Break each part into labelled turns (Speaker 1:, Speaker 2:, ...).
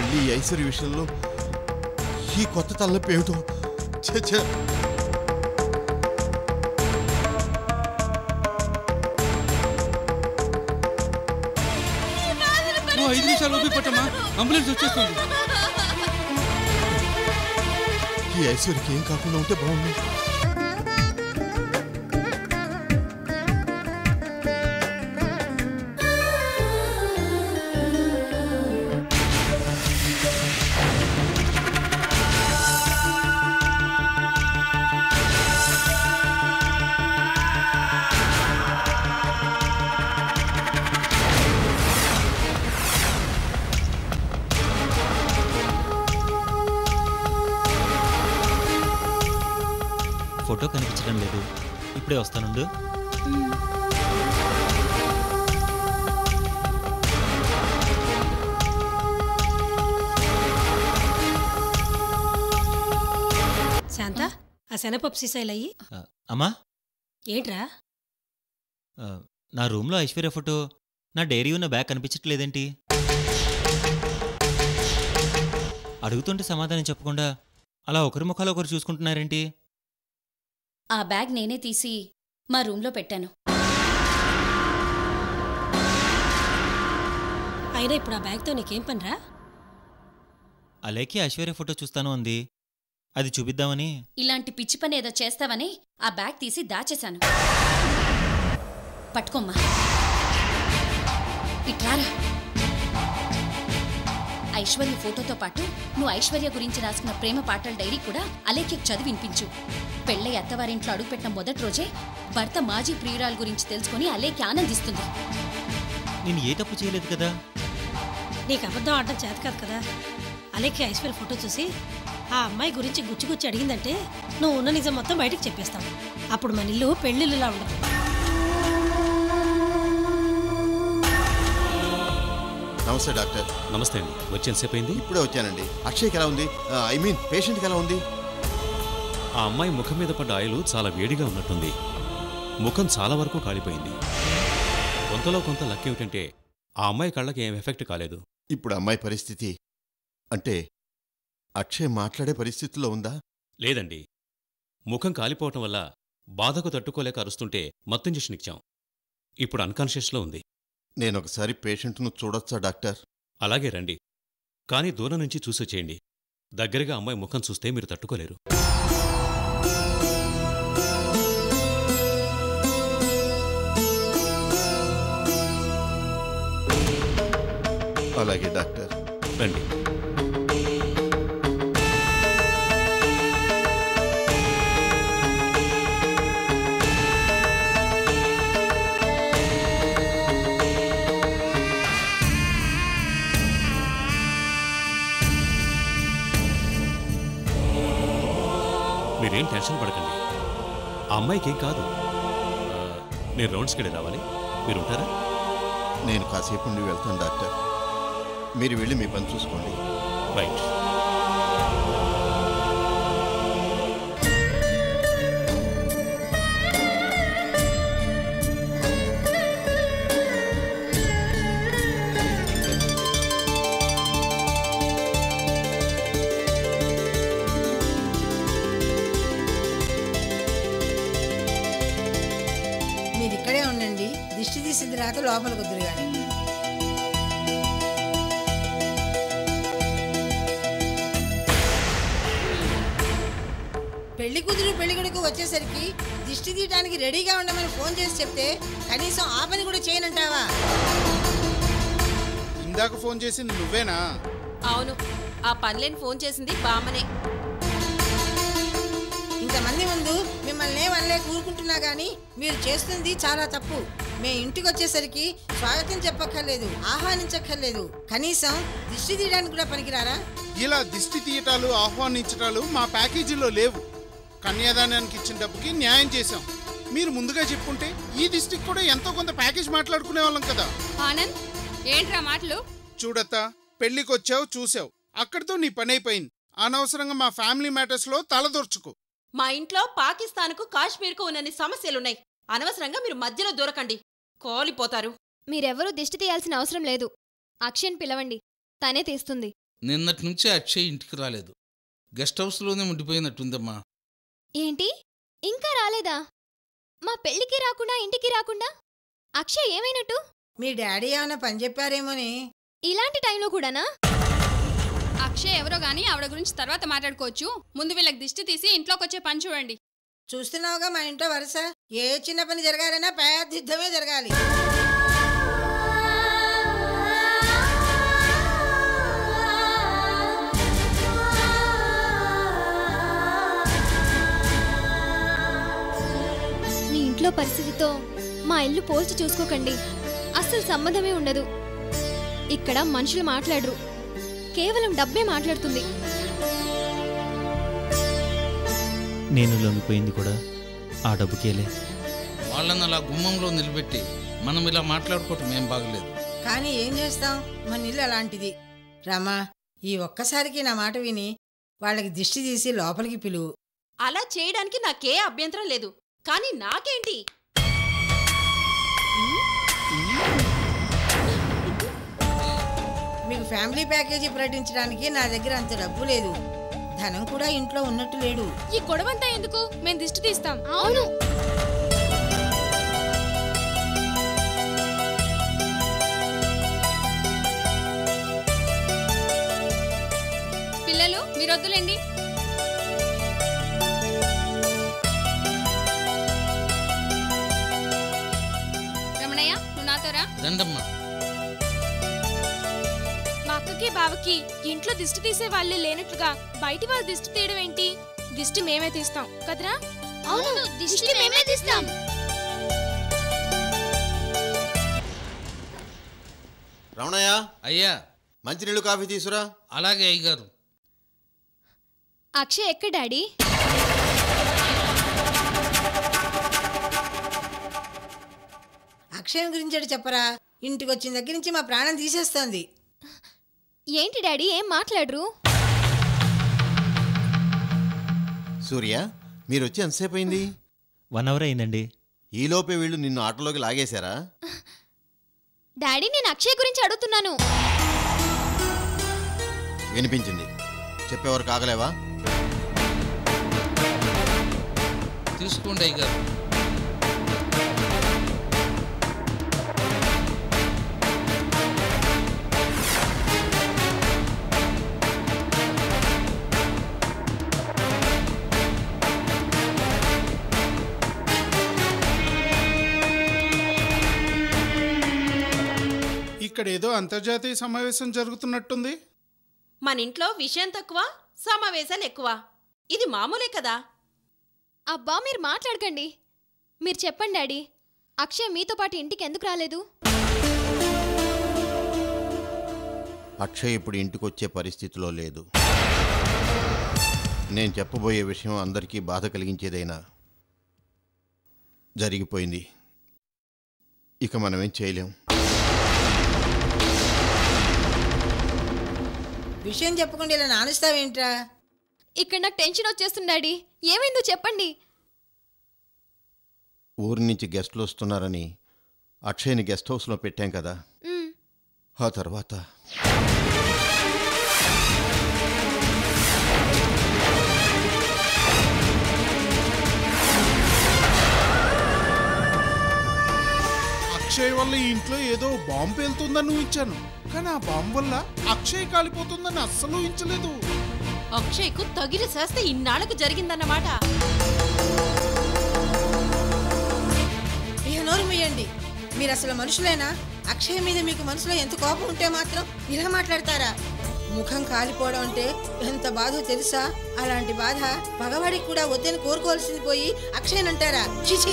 Speaker 1: మళ్ళీ ఈ ఐశ్వర్య విషయంలో ఈ కొత్త తలనొప్పి ఏమిటో ఛే, ఛే.
Speaker 2: నువ్వు ఐదు నిమిషాలు ఊపి పట్టమ్మా అంబులెన్స్ వచ్చేస్తుంది
Speaker 1: ఈ ఐశ్వర్యకి ఏం కాకుండా ఉంటే బాగుంది
Speaker 3: ఫోటో కనిపించడం లేదు ఇప్పుడే వస్తానుండు
Speaker 4: శాంత ఆ శనపప్పు సీసాయిలు అయ్యి
Speaker 3: ఆ, అమ్మా
Speaker 4: ఏంట్రా
Speaker 3: ఆ, నా రూమ్లో ఐశ్వర్య ఫోటో నా డైరీ ఉన్న బ్యాగ్ కనిపించట్లేదేంటి అడుగుతుంటే సమాధానం చెప్పకుండా అలా ఒకరి ముఖాలు ఒకరు చూసుకుంటున్నారేంటి
Speaker 5: ఆ బ్యాగ్ నేనే తీసి మా రూంలో పెట్టాను
Speaker 4: అయినా ఇప్పుడు ఆ బ్యాగ్తో నీకేం పనిరా
Speaker 3: అలేకి ఐశ్వర్య ఫోటో చూస్తాను అంది అది చూపిద్దామని
Speaker 5: ఇలాంటి పిచ్చి పని ఏదో చేస్తావని ఆ బ్యాగ్ తీసి దాచేశాను పట్టుకోమ్మా ఇట్రారా ఐశ్వర్య ఫోటోతో పాటు నువ్వు ఐశ్వర్య గురించి రాసుకున్న ప్రేమ పాటల డైరీ కూడా అలేఖ్యకు చదివి వినిపించు పెళ్ళై అత్తవారింట్లో అడుగుపెట్టిన మొదటి రోజే భర్త మాజీ ప్రియురాల గురించి తెలుసుకుని అలేఖ్య ఆనందిస్తుంది
Speaker 3: నేను ఏ తప్పు చేయలేదు కదా
Speaker 4: నీకు అబద్ధం ఆడడం చేత కాదు కదా అలేఖ్య ఐశ్వర్య ఫోటో చూసి ఆ అమ్మాయి గురించి గుచ్చి గుచ్చి అడిగిందంటే నువ్వు ఉన్న నిజం మొత్తం బయటికి చెప్పేస్తావు అప్పుడు మన ఇల్లు పెళ్ళిళ్ళులా ఉండదు
Speaker 1: నమస్తే డాక్టర్
Speaker 6: నమస్తే అండి వచ్చి ఎంతసేపు అయింది
Speaker 1: ఇప్పుడే వచ్చానండి అక్షయ్కి ఎలా ఉంది ఐ మీన్ పేషెంట్కి ఎలా ఉంది
Speaker 6: ఆ అమ్మాయి ముఖం మీద పడ్డ ఆయిల్ చాలా వేడిగా ఉన్నట్టుంది ముఖం చాలా వరకు కాలిపోయింది కొంతలో కొంత లక్ ఏమిటంటే ఆ అమ్మాయి కళ్ళకి ఏం ఎఫెక్ట్ కాలేదు
Speaker 1: ఇప్పుడు అమ్మాయి పరిస్థితి అంటే అక్షయ్ మాట్లాడే పరిస్థితిలో ఉందా
Speaker 6: లేదండి ముఖం కాలిపోవటం వల్ల బాధకు తట్టుకోలేక అరుస్తుంటే మత్తు ఇంజెక్షన్ ఇచ్చాం ఇప్పుడు అన్కాన్షియస్లో ఉంది
Speaker 1: నేను ఒకసారి పేషెంట్ను చూడొచ్చా డాక్టర్
Speaker 6: అలాగే రండి కానీ దూరం నుంచి చూసొచ్చేయండి దగ్గరగా అమ్మాయి ముఖం చూస్తే మీరు తట్టుకోలేరు
Speaker 1: అలాగే డాక్టర్
Speaker 6: రండి మీరేం టెన్షన్ పడకండి ఆ అమ్మాయికి ఏం కాదు ఆ, నేను రౌండ్స్కి వెళ్ళి రావాలి మీరు ఉంటారా
Speaker 1: నేను కాసేపు నుండి వెళ్తాను డాక్టర్ మీరు వెళ్ళి మీ పని చూసుకోండి
Speaker 6: రైట్
Speaker 7: మీరు ఇక్కడే ఉండండి దిష్టి తీసిన తర్వాత లోపల కుదురు కానీ పెళ్లి కుదురు పెళ్లి కొడుకు వచ్చేసరికి దిష్టి తీయడానికి రెడీగా ఉండమని ఫోన్ చేసి చెప్తే కనీసం ఆ పని కూడా చేయనంటావా
Speaker 8: ఇందాక ఫోన్ చేసింది నువ్వేనా
Speaker 9: అవును ఆ పనిలేని ఫోన్ చేసింది బామ్మనే
Speaker 7: ఇంతమంది ముందు మిమ్మల్ని ఏమనలే కూరుకుంటున్నా కానీ మీరు చేస్తుంది చాలా తప్పు మేము ఇంటికి వచ్చేసరికి స్వాగతం చెప్పక్కర్లేదు ఆహ్వానించక్కర్లేదు కనీసం దిష్టి తీయడానికి కూడా పనికిరారా
Speaker 8: ఇలా దిష్టి తీయటాలు ఆహ్వానించటాలు మా ప్యాకేజీలో లేవు కన్యాదానానికి ఇచ్చిన డబ్బుకి న్యాయం చేశాం మీరు ముందుగా చెప్పుంటే ఈ దిష్టికి కూడా ఎంతో కొంత ప్యాకేజ్ మాట్లాడుకునే వాళ్ళం కదా
Speaker 9: ఆనంద్ ఏంట్రా మాటలు
Speaker 8: చూడత్తా పెళ్లికొచ్చావు చూసావు అక్కడితో నీ పని అయిపోయింది అనవసరంగా మా ఫ్యామిలీ మ్యాటర్స్లో తలదొర్చుకో
Speaker 9: మా ఇంట్లో పాకిస్తాన్కు కాశ్మీర్కు ఉన్నన్ని సమస్యలున్నాయి అనవసరంగా మీరు మధ్యలో దూరకండి కోలిపోతారు
Speaker 10: మీరెవరూ దిష్టి తీయాల్సిన అవసరం లేదు అక్షయ్ పిలవండి తనే తీస్తుంది నిన్నటి నుంచి అక్షయ్ ఇంటికి రాలేదు గెస్ట్ హౌస్లోనే ఉండిపోయినట్టుందమ్మా
Speaker 11: ఏంటి ఇంకా రాలేదా మా పెళ్లికి రాకుండా ఇంటికి రాకుండా అక్షయ్ ఏమైనట్టు
Speaker 7: మీ డాడీ ఏమైనా పని చెప్పారేమోని
Speaker 11: ఇలాంటి టైంలో కూడానా
Speaker 12: అక్షయ్ ఎవరో గానీ ఆవిడ గురించి తర్వాత మాట్లాడుకోవచ్చు ముందు వీళ్ళకి దిష్టి తీసి ఇంట్లోకి వచ్చే పని చూడండి
Speaker 7: చూస్తున్నావుగా మా ఇంట్లో వరుస ఏ చిన్న పని జరగాలన్నా పెద్ద యుద్ధమే జరగాలి
Speaker 11: మీ ఇంట్లో పరిస్థితితో మా ఇల్లు పోల్చి చూసుకోకండి అస్సలు సంబంధమే ఉండదు ఇక్కడ మనుషులు మాట్లాడరు కేవలం డబ్బే మాట్లాడుతుంది
Speaker 3: నేను లొంగిపోయింది కూడా ఆ డబ్బుకేలే
Speaker 10: వాళ్ళని అలా గుమ్మంలో నిలబెట్టి మనం ఇలా మాట్లాడుకోవటం ఏం బాగలేదు
Speaker 7: కానీ ఏం చేస్తాం మన ఇల్లు అలాంటిది రామా ఈ ఒక్కసారికి నా మాట విని వాళ్ళకి దిష్టి తీసి లోపలికి పిలువు
Speaker 9: అలా చేయడానికి నాకే అభ్యంతరం లేదు కానీ నాకేంటి
Speaker 7: మీకు ఫ్యామిలీ ప్యాకేజీ ప్రకటించడానికి నా దగ్గర అంత డబ్బు లేదు ధనం కూడా ఇంట్లో ఉన్నట్టు లేడు
Speaker 12: ఈ గొడవంతా ఎందుకు మేము దిష్టి తీస్తాం
Speaker 11: అవును
Speaker 12: పిల్లలు మీరు వద్దులేండి రమణయ్య నువ్వు నాతోరా
Speaker 10: రండమ్మా
Speaker 12: మా అక్కకి బావకి ఇంట్లో దిష్టి తీసే వాళ్ళే లేనట్లుగా బయటి వాళ్ళు దిష్టి తీయడం ఏంటి దిష్టి మేమే తీస్తాం కదరా
Speaker 11: అవును దిష్టి మేమే తీస్తాం
Speaker 1: రమణయ్య
Speaker 10: అయ్యా
Speaker 1: మంచినీళ్ళు కాఫీ తీసురా
Speaker 10: అలాగే అయ్యగారు
Speaker 11: అక్షయ్ ఎక్కడ డాడీ
Speaker 7: అక్షయం గురించి అటు చెప్పరా ఇంటికి వచ్చిన దగ్గర నుంచి మా ప్రాణం తీసేస్తోంది
Speaker 11: ఏంటి డాడీ ఏం మాట్లాడరు
Speaker 1: సూర్య మీరు వచ్చి ఎంతసేపు అయింది
Speaker 3: వన్ అవర్ అయిందండి
Speaker 1: ఈలోపే వీళ్ళు నిన్ను ఆటోలోకి లాగేశారా
Speaker 11: డాడీ నేను అక్షయ్ గురించి అడుగుతున్నాను
Speaker 1: వినిపించింది చెప్పేవారు కాగలేవా
Speaker 10: తీసుకోండి అయ్యగారు
Speaker 8: ఇక్కడ ఏదో అంతర్జాతీయ సమావేశం జరుగుతున్నట్టుంది
Speaker 9: మన ఇంట్లో విషయం తక్కువ సమావేశాలు ఎక్కువ ఇది మామూలే కదా
Speaker 11: అబ్బా మీరు మాట్లాడకండి మీరు చెప్పండి డాడీ అక్షయ్ మీతో పాటు ఇంటికి ఎందుకు రాలేదు
Speaker 1: అక్షయ్ ఇప్పుడు ఇంటికి వచ్చే పరిస్థితిలో లేదు నేను చెప్పబోయే విషయం అందరికీ బాధ కలిగించేదైనా జరిగిపోయింది ఇక మనమేం చేయలేం
Speaker 7: విషయం చెప్పకుండా ఇలా నానుస్తావేంట్రా
Speaker 11: ఇక్కడ నాకు టెన్షన్ వచ్చేస్తుంది డాడీ ఏమైందో చెప్పండి
Speaker 1: ఊరి నుంచి గెస్టులు వస్తున్నారని అక్షయ్ని గెస్ట్ హౌస్లో పెట్టాం కదా
Speaker 11: మ్,
Speaker 1: ఆ తర్వాత
Speaker 8: అక్షయ్ వల్ల ఈ ఇంట్లో ఏదో బాంబు పేలుతుందని ఊహించాను కానీ ఆ బాంబు వల్ల అక్షయ్ కాలిపోతుందని అస్సలు ఊహించలేదు
Speaker 9: అక్షయ్కు తగిన శాస్తి ఇన్నాళ్లకు జరిగిందన్నమాట
Speaker 7: ఇక నోరు ముయ్యండి మీరు అసలు మనుషులేనా అక్షయ్ మీద మీకు మనసులో ఎంత కోపం ఉంటే మాత్రం ఇలా మాట్లాడతారా ముఖం కాలిపోవడం అంటే ఎంత బాధో తెలుసా అలాంటి బాధ పగవాడికి కూడా వద్దని కోరుకోవాల్సింది పోయి అక్షయ్ అంటారా చిచి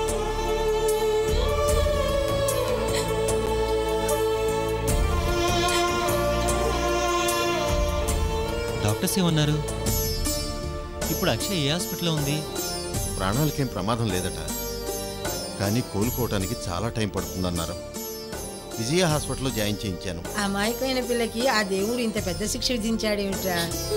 Speaker 3: డాక్టర్స్ ఏమన్నారు ఇప్పుడు అక్షయ్ ఏ హాస్పిటల్లో ఉంది
Speaker 1: ప్రాణాలకేం ప్రమాదం లేదట కానీ కోలుకోవటానికి చాలా టైం పడుతుందన్నారు విజయ హాస్పిటల్లో జాయిన్ చేయించాను
Speaker 7: ఆ మాయకమైన పిల్లకి ఆ దేవుడు ఇంత పెద్ద శిక్ష విధించాడేమిట్రా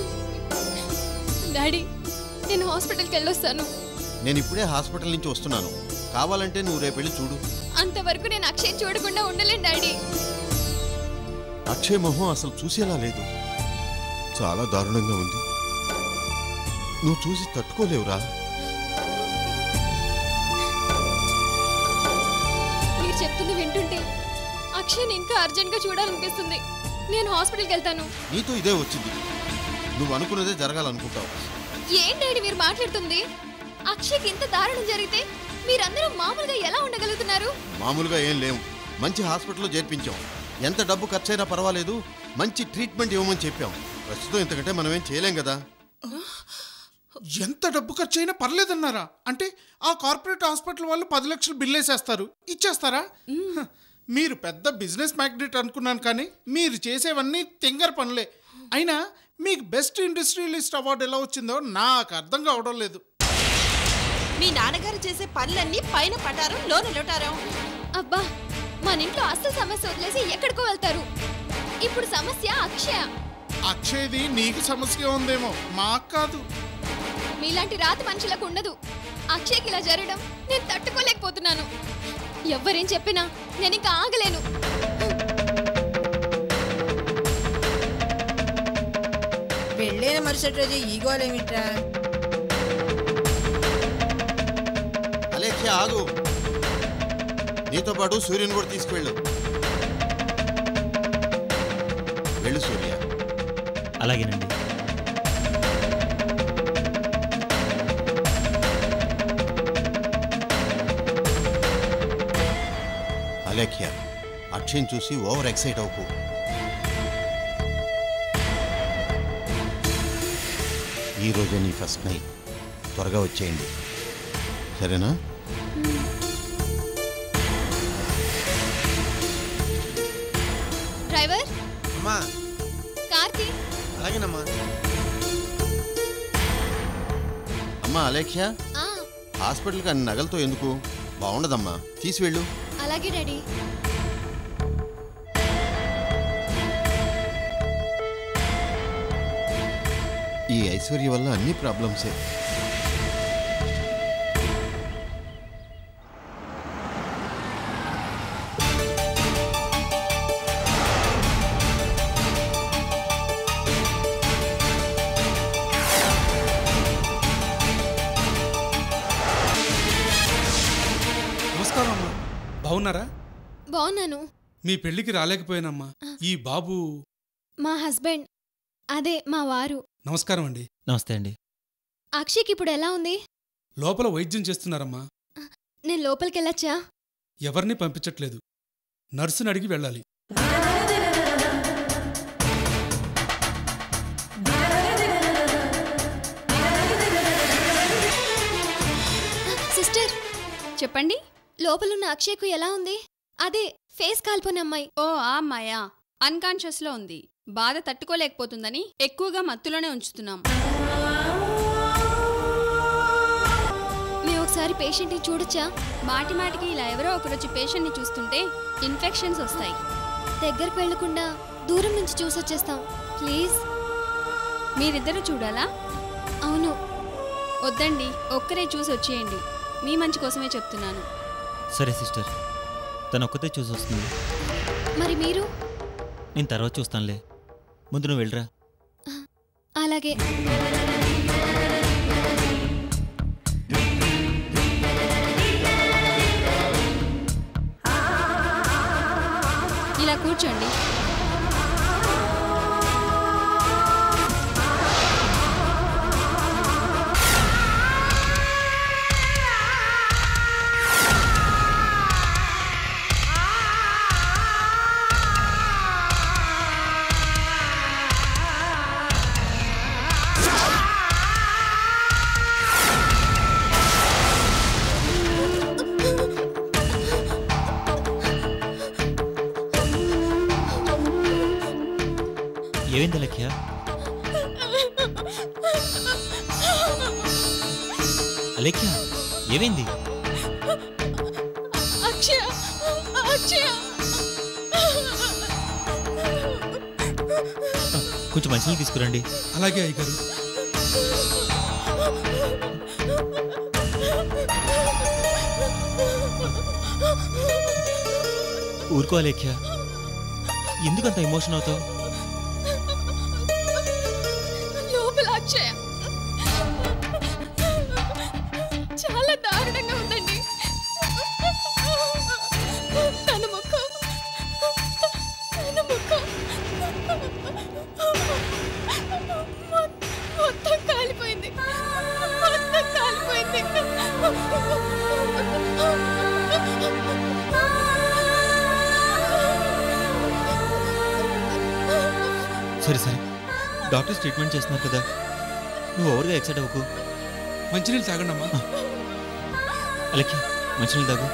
Speaker 11: డాడీ నేను హాస్పిటల్కి వెళ్ళొస్తాను
Speaker 1: నేను ఇప్పుడే హాస్పిటల్ నుంచి వస్తున్నాను కావాలంటే నువ్వు రేపెళ్ళి చూడు
Speaker 11: అంతవరకు నేను అక్షయ్ చూడకుండా ఉండలేను డాడీ
Speaker 1: అక్షయ్ మొహం అసలు చూసేలా లేదు చాలా దారుణంగా ఉంది నువ్వు చూసి తట్టుకోలేవురా
Speaker 11: మీరు చెప్తుంది వింటుంటే అక్షయ్ని ఇంకా అర్జెంట్గా చూడాలనిపిస్తుంది నేను హాస్పిటల్కి వెళ్తాను
Speaker 1: నీతో ఇదే వచ్చింది నువ్వు అనుకున్నదే జరగాలనుకుంటావు
Speaker 11: ఏం డాడీ మీరు మాట్లాడుతుంది అక్షయ్కి ఇంత దారుణం జరిగితే మీరందరూ మామూలుగా ఎలా ఉండగలుగుతున్నారు
Speaker 1: మామూలుగా ఏం లేవు మంచి హాస్పిటల్లో చేర్పించాం ఎంత డబ్బు ఖర్చైనా పర్వాలేదు మంచి ట్రీట్మెంట్ ఇవ్వమని చెప్పాం ప్రస్తుతం ఇంతకంటే మనం ఏం చేయలేం కదా
Speaker 8: ఎంత డబ్బు ఖర్చు అయినా పర్లేదన్నారా అంటే ఆ కార్పొరేట్ హాస్పిటల్ వాళ్ళు పది లక్షలు బిల్ వేసేస్తారు ఇచ్చేస్తారా హ, మీరు పెద్ద బిజినెస్ మ్యాగ్నెట్ అనుకున్నాను కానీ మీరు చేసేవన్నీ తింగర్ పనులే అయినా మీకు బెస్ట్ ఇండస్ట్రియలిస్ట్ అవార్డు ఎలా వచ్చిందో నాకు అర్థం కావడం లేదు
Speaker 9: మీ నాన్నగారు చేసే పనులన్నీ పైన పటారం లోన లోటారం
Speaker 11: అబ్బా మన ఇంట్లో అసలు సమస్య వదిలేసి ఎక్కడికో వెళ్తారు ఇప్పుడు సమస్య అక్షయ
Speaker 8: అక్షయ్ది నీకు సమస్య ఉందేమో మాకు కాదు
Speaker 11: మీలాంటి రాతి మనుషులకు ఉండదు అక్షయ్కి ఇలా జరగడం నేను తట్టుకోలేకపోతున్నాను ఎవ్వరేం చెప్పినా నేను ఇంకా ఆగలేను
Speaker 7: పెళ్ళైన మరుసటి రోజు ఈ గోలేమిట్రా
Speaker 1: అలేఖ్య ఆగు నీతో పాటు సూర్యుని కూడా తీసుకువెళ్ళు వెళ్ళు సూర్య
Speaker 3: అలాగేనండి
Speaker 1: అలేఖ్య అక్షయ్ చూసి ఓవర్ ఎక్సైట్ అవ్వకు ఈ రోజే నీ ఫస్ట్ నైట్ త్వరగా వచ్చేయండి సరేనా
Speaker 11: డ్రైవర్
Speaker 13: అమ్మా
Speaker 11: కార్తీ
Speaker 13: అలాగేనమ్మా
Speaker 1: అమ్మా అలేఖ్య
Speaker 11: ఆ,
Speaker 1: హాస్పిటల్కి అన్ని నగలతో ఎందుకు బాగుండదమ్మా తీసివెళ్ళు
Speaker 11: అలాగే డాడీ
Speaker 1: ఈ ఐశ్వర్య వల్ల అన్ని ప్రాబ్లమ్సే
Speaker 2: నమస్కారం అమ్మా బాగున్నారా
Speaker 11: బాగున్నాను
Speaker 2: మీ పెళ్లికి రాలేకపోయానమ్మా ఈ బాబు
Speaker 11: మా హస్బెండ్ అదే మా వారు
Speaker 2: నమస్కారం అండి
Speaker 3: నమస్తే అండి
Speaker 11: అక్షయ్కి ఇప్పుడు ఎలా ఉంది
Speaker 2: లోపల వైద్యం చేస్తున్నారమ్మా
Speaker 11: నేను లోపలికి వెళ్ళొచ్చా
Speaker 2: ఎవరిని పంపించట్లేదు నర్సుని అడిగి వెళ్ళాలి
Speaker 11: సిస్టర్
Speaker 14: చెప్పండి
Speaker 11: లోపలున్న అక్షయ్కు ఎలా ఉంది అదే ఫేస్ కాల్పోని అమ్మాయి
Speaker 14: ఓ ఆ అమ్మాయా అన్కాన్షియస్ లో ఉంది బాధ తట్టుకోలేకపోతుందని ఎక్కువగా మత్తులోనే ఉంచుతున్నాం
Speaker 11: మేము ఒకసారి పేషెంట్ని చూడొచ్చా
Speaker 14: మాటి మాటికి ఇలా ఎవరో ఒకరొచ్చి పేషెంట్ని చూస్తుంటే ఇన్ఫెక్షన్స్ వస్తాయి
Speaker 11: దగ్గరకు వెళ్లకుండా దూరం నుంచి చూసొచ్చేస్తాం ప్లీజ్
Speaker 14: మీరిద్దరూ చూడాలా
Speaker 11: అవును
Speaker 14: వద్దండి ఒక్కరే చూసి వచ్చేయండి మీ మంచి కోసమే చెప్తున్నాను
Speaker 3: సరే సిస్టర్ తను ఒక్కతే చూసి వస్తుంది
Speaker 11: మరి మీరు
Speaker 3: నేను తర్వాత చూస్తానులే ముందు నువ్వు వెళ్ళరా
Speaker 11: అలాగే
Speaker 14: ఇలా కూర్చోండి
Speaker 3: ఏమైంది లక్ష్య అలేఖ్య ఏమైంది
Speaker 12: అక్షయ అక్షయ
Speaker 3: కొంచెం మంచినీళ్ళు తీసుకురండి
Speaker 2: అలాగే అయ్యగారు
Speaker 3: ఊరుకో అలేఖ్య ఎందుకంత ఎమోషన్ అవుతావు
Speaker 12: చాలా దారుణంగా ఉందండి తన ముఖం తన ముఖం మొ- మొత్తం కాలిపోయింది మొత్తం కాలిపోయింది
Speaker 3: సరే సరే డాక్టర్స్ ట్రీట్మెంట్ చేస్తున్నారు కదా నువ్వు ఓవర్గా ఎక్సైట్ అవ్వకు
Speaker 2: మంచినీళ్ళు తాగండి అమ్మా
Speaker 3: అలెక్కి మంచినీళ్ళు తాగు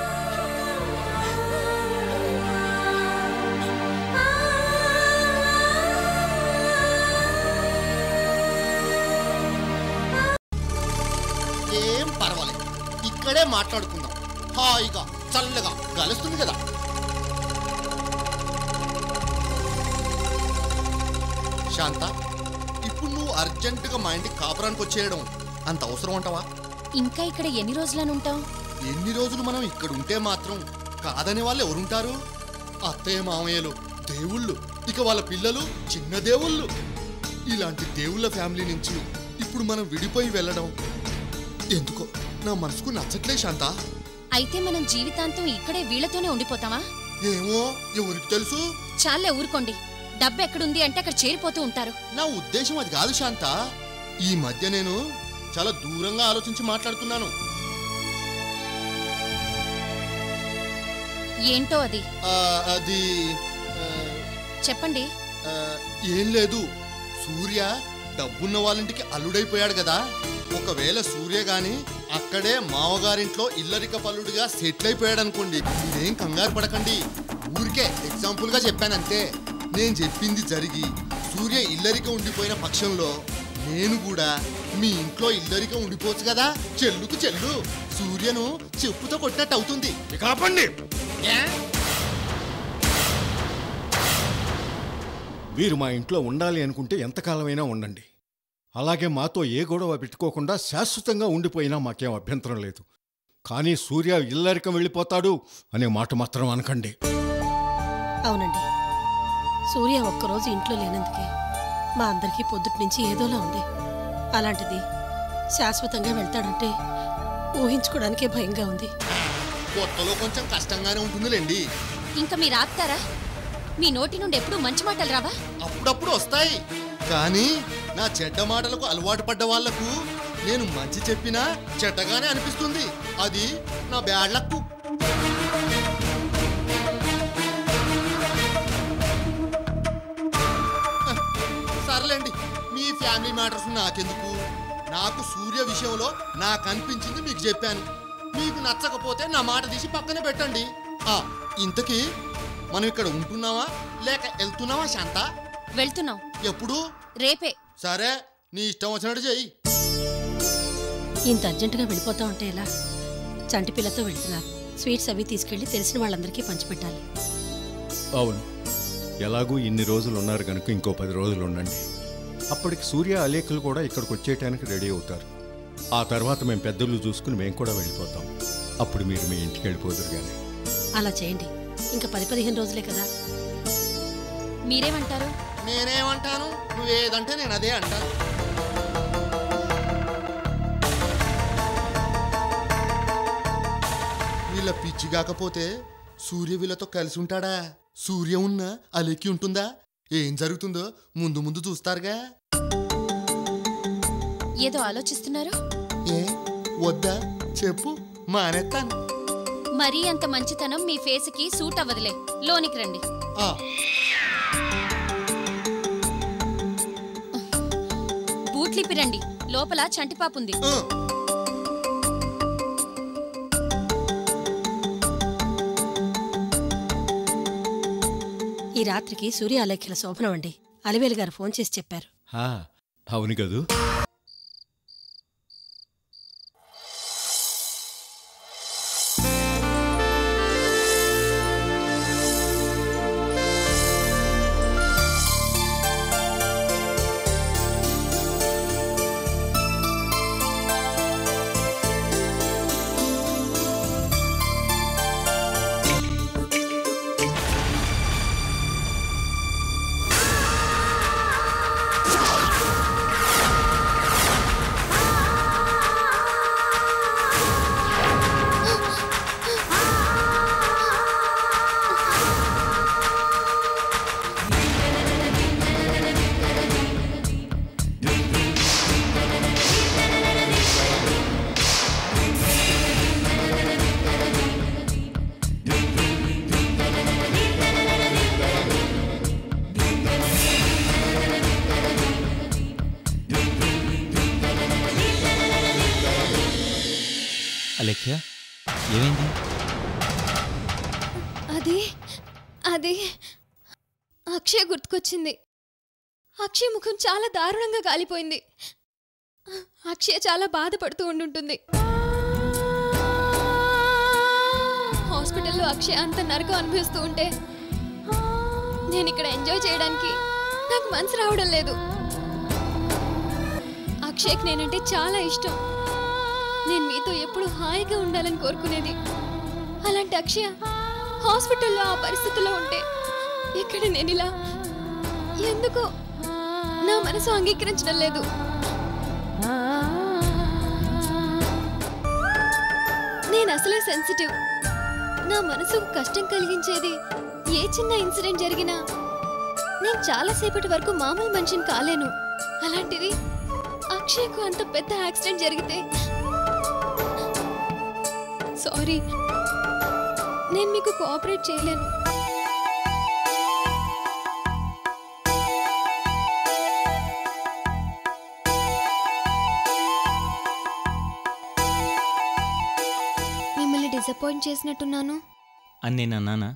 Speaker 1: ఏం పర్వాలేదు ఇక్కడే మాట్లాడుకుందాం హాయిగా చల్లగా కలుస్తుంది కదా శాంత ఇప్పుడు నువ్వు అర్జెంటుగా మా ఇంటికి కాపురానికి వచ్చేయడం అంత అవసరం అంటావా
Speaker 5: ఇంకా ఇక్కడ ఎన్ని రోజులని ఉంటాం
Speaker 1: ఎన్ని రోజులు మనం ఇక్కడ ఉంటే మాత్రం కాదని వాళ్ళు ఎవరుంటారు అత్తయ్య మామయ్యలు దేవుళ్ళు ఇక వాళ్ళ పిల్లలు చిన్న దేవుళ్ళు ఇలాంటి దేవుళ్ళ ఫ్యామిలీ నుంచి ఇప్పుడు మనం విడిపోయి వెళ్ళడం ఎందుకో నా మనసుకు నచ్చట్లే శాంత
Speaker 5: అయితే మనం జీవితాంతం ఇక్కడే వీళ్ళతోనే ఉండిపోతామా
Speaker 1: ఏమో ఎవరికి తెలుసు
Speaker 5: చాలే ఊరుకోండి డబ్బు ఎక్కడుంది అంటే అక్కడ చేరిపోతూ ఉంటారు
Speaker 1: నా ఉద్దేశం అది కాదు శాంత ఈ మధ్య నేను చాలా దూరంగా ఆలోచించి మాట్లాడుతున్నాను
Speaker 5: ఏంటో అది
Speaker 1: ఆ, అది ఆ,
Speaker 5: చెప్పండి
Speaker 1: ఆ, ఏం లేదు సూర్య డబ్బున్న వాళ్ళింటికి అల్లుడైపోయాడు కదా ఒకవేళ సూర్య గాని అక్కడే మావగారింట్లో ఇల్లరిక పల్లుడిగా సెటిల్ అయిపోయాడు అనుకోండి ఇదేం కంగారు పడకండి ఊరికే ఎగ్జాంపుల్ గా చెప్పానంతే నేను చెప్పింది జరిగి సూర్య ఇల్లరిక ఉండిపోయిన పక్షంలో నేను కూడా మీ ఇంట్లో ఇల్లరిక ఉండిపోవచ్చు కదా చెల్లుకు చెల్లు సూర్యను చెప్పుతో కొట్టినట్టు అవుతుంది
Speaker 13: ఇక ఆపండి మీరు మా ఇంట్లో ఉండాలి అనుకుంటే ఎంతకాలమైనా ఉండండి అలాగే మాతో ఏ గొడవ పెట్టుకోకుండా శాశ్వతంగా ఉండిపోయినా మాకేం అభ్యంతరం లేదు కానీ సూర్య ఇల్లరికం వెళ్ళిపోతాడు అనే మాట మాత్రం అనకండి
Speaker 4: అవునండి సూర్య ఒక్కరోజు ఇంట్లో లేనందుకే మా అందరికీ పొద్దుటి నుంచి ఏదోలా ఉంది అలాంటిది శాశ్వతంగా వెళ్తాడంటే ఊహించుకోవడానికే భయంగా ఉంది
Speaker 1: కొత్తలో కొంచెం కష్టంగానే ఉంటుందిలేండి
Speaker 5: ఇంకా మీరు ఆపుతారా మీ నోటి నుండి ఎప్పుడూ మంచి మాటలు రావా
Speaker 1: అప్పుడప్పుడు వస్తాయి కానీ నా చెడ్డ మాటలకు అలవాటు పడ్డ వాళ్లకు నేను మంచి చెప్పినా చెడ్డగానే అనిపిస్తుంది అది నా బ్యాడ్ లక్ సర్లేండి మీ ఫ్యామిలీ మ్యాటర్స్ నాకెందుకు నాకు సూర్య విషయంలో నాకు అనిపించింది మీకు చెప్పాను మీకు నచ్చకపోతే నా మాట తీసి పక్కన పెట్టండి ఆ ఇంతకీ మనం ఇక్కడ ఉంటున్నావా లేక వెళ్తున్నావా శాంత
Speaker 5: వెళ్తున్నాం
Speaker 1: ఎప్పుడు
Speaker 5: రేపే
Speaker 1: సరే నీ ఇష్టం వచ్చినట్టు చెయ్యి
Speaker 4: ఇంత అర్జెంటుగా వెళ్ళిపోతా ఉంటే ఎలా చంటి పిల్లతో వెళ్తున్నారు స్వీట్స్ అవి తీసుకెళ్లి తెలిసిన వాళ్ళందరికీ పంచిపెట్టాలి
Speaker 13: అవును ఎలాగూ ఇన్ని రోజులు ఉన్నారు కనుక ఇంకో పది రోజులు ఉండండి అప్పటికి సూర్య అలేఖలు కూడా ఇక్కడికి వచ్చేయటానికి రెడీ అవుతారు ఆ తర్వాత మేము పెద్దలు చూసుకుని మేము కూడా వెళ్ళిపోతాం అప్పుడు మీరు మీ ఇంటికి వెళ్ళిపోదురు కానీ
Speaker 4: అలా చేయండి ఇంకా పది పదిహేను రోజులే కదా
Speaker 5: మీరేమంటారు
Speaker 1: నేనేమంటాను నువ్వేదంటే నేను అదే అంటాను వీళ్ళ పిచ్చి కాకపోతే సూర్య వీళ్ళతో కలిసి ఉంటాడా సూర్య ఉన్న అలెక్కి ఉంటుందా ఏం జరుగుతుందో ముందు ముందు చూస్తారుగా
Speaker 5: ఏదో ఆలోచిస్తున్నారు
Speaker 1: ఏ వద్దా చెప్పు మానేస్తాను
Speaker 5: మరీ అంత మంచితనం మీ ఫేస్కి సూట్ అవ్వదులే లోనికి రండి
Speaker 1: ఆ,
Speaker 5: బూట్లిప్పి రండి లోపల చంటిపాపుంది
Speaker 1: ఆ.
Speaker 4: ఈ రాత్రికి సూర్య అలేఖ్యల శోభనం అండి అలివేలు గారు ఫోన్ చేసి చెప్పారు
Speaker 13: ఆ, అవును కదూ
Speaker 1: ఆ
Speaker 3: అలెఖ్య ఏమైంది
Speaker 11: అది అది అక్షయ్ గుర్తుకొచ్చింది అక్షయ్ ముఖం చాలా దారుణంగా కాలిపోయింది అక్షయ్ చాలా బాధపడుతూ ఉండుంటుంది హాస్పిటల్లో అక్షయ్ అంత నరకం అనుభవిస్తూ ఉంటే నేను ఇక్కడ ఎంజాయ్ చేయడానికి నాకు మనసు రావడం లేదు అక్షయ్కి నేనంటే చాలా ఇష్టం నేను మీతో ఎప్పుడు హాయిగా ఉండాలని కోరుకునేది అలాంటి అక్షయ హాస్పిటల్లో ఆ పరిస్థితిలో ఉంటే ఇక్కడ నేను ఇలా ఎందుకో నా మనసు అంగీకరించడం లేదు నేను అసలే సెన్సిటివ్ నా మనసుకు కష్టం కలిగించేది ఏ చిన్న ఇన్సిడెంట్ జరిగినా నేను చాలాసేపటి వరకు మామూలు మనిషిని కాలేను అలాంటిది అక్షయ్కు అంత పెద్ద యాక్సిడెంట్ జరిగితే సారీ నేను మీకు కోఆపరేట్ చేయలేను మిమ్మల్ని డిసప్పాయింట్ చేసినట్టున్నాను
Speaker 3: అని నేను అన్నానా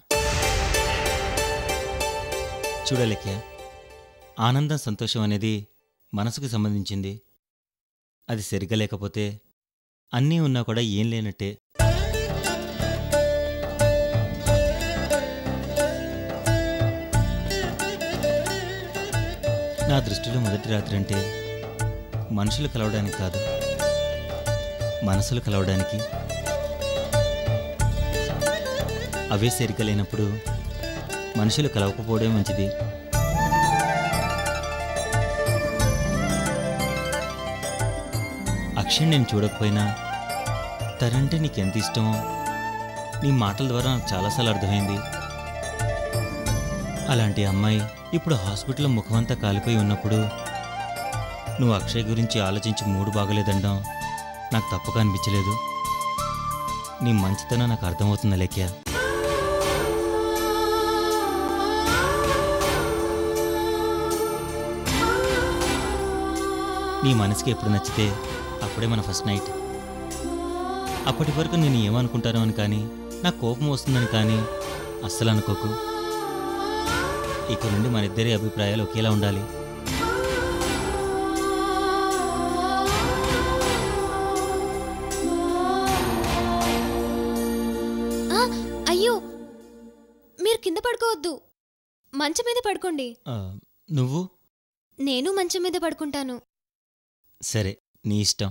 Speaker 3: చూడలేఖ్య ఆనందం సంతోషం అనేది మనసుకు సంబంధించింది అది సరిగ్గా లేకపోతే అన్నీ ఉన్నా కూడా ఏం లేనట్టే నా దృష్టిలో మొదటి రాత్రి అంటే మనుషులు కలవడానికి కాదు మనసులు కలవడానికి అవే సరిగ్గా లేనప్పుడు మనుషులు కలవకపోవడమే మంచిది అక్షయ్ నేను చూడకపోయినా తనంటే నీకు ఎంత ఇష్టమో నీ మాటల ద్వారా నాకు చాలాసార్లు అర్థమైంది అలాంటి అమ్మాయి ఇప్పుడు హాస్పిటల్లో ముఖమంతా కాలిపోయి ఉన్నప్పుడు నువ్వు అక్షయ్ గురించి ఆలోచించి మూడు బాగలేదండం నాకు తప్పక అనిపించలేదు నీ మంచితనం నాకు అర్థమవుతుంది లేఖ్య నీ మనసుకి ఎప్పుడు నచ్చితే అప్పుడే మన ఫస్ట్ నైట్ అప్పటి వరకు నేను ఏమనుకుంటానో అని కానీ నాకు కోపం వస్తుందని కానీ అస్సలు అనుకోకు ఇక నుండి మన ఇద్దరి అభిప్రాయాలు ఒకేలా ఉండాలి
Speaker 11: ఆ, అయ్యో మీరు కింద పడుకోవద్దు మంచం మీద పడుకోండి
Speaker 3: ఆ, నువ్వు
Speaker 11: నేను మంచం మీద పడుకుంటాను
Speaker 3: సరే నీ ఇష్టం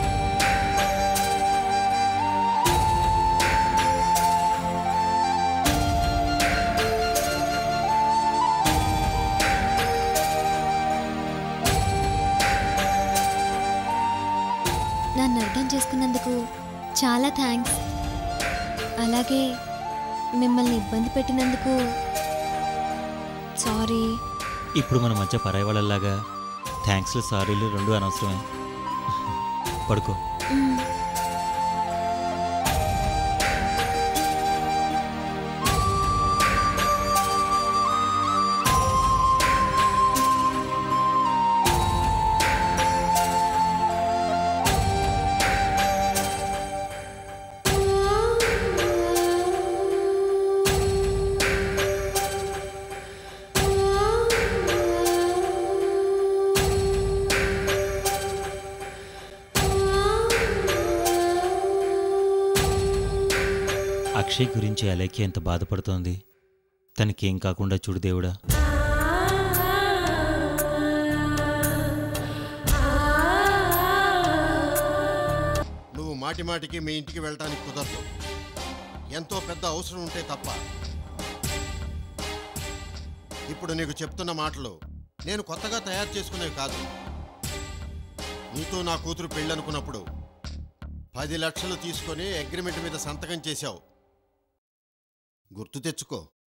Speaker 11: నన్ను అర్థం చేసుకున్నందుకు చాలా థ్యాంక్స్ అలాగే మిమ్మల్ని ఇబ్బంది పెట్టినందుకు సారీ
Speaker 3: ఇప్పుడు మన మధ్య పరాయి వాళ్ళలాగా థ్యాంక్స్లు సారీలు రెండు అనవసరమే పడుకో అక్షయ్ గురించి అలేఖ్య ఎంత బాధపడుతోంది తనకేం కాకుండా చూడు దేవుడా
Speaker 15: నువ్వు మాటి మాటికి మీ ఇంటికి వెళ్ళటానికి కుదరదు ఎంతో పెద్ద అవసరం ఉంటే తప్ప ఇప్పుడు నీకు చెప్తున్న మాటలు నేను కొత్తగా తయారు చేసుకునేవి కాదు నీతో నా కూతురు పెళ్ళనుకున్నప్పుడు పది లక్షలు తీసుకొని అగ్రిమెంట్ మీద సంతకం చేశావు గుర్తు తెచ్చుకో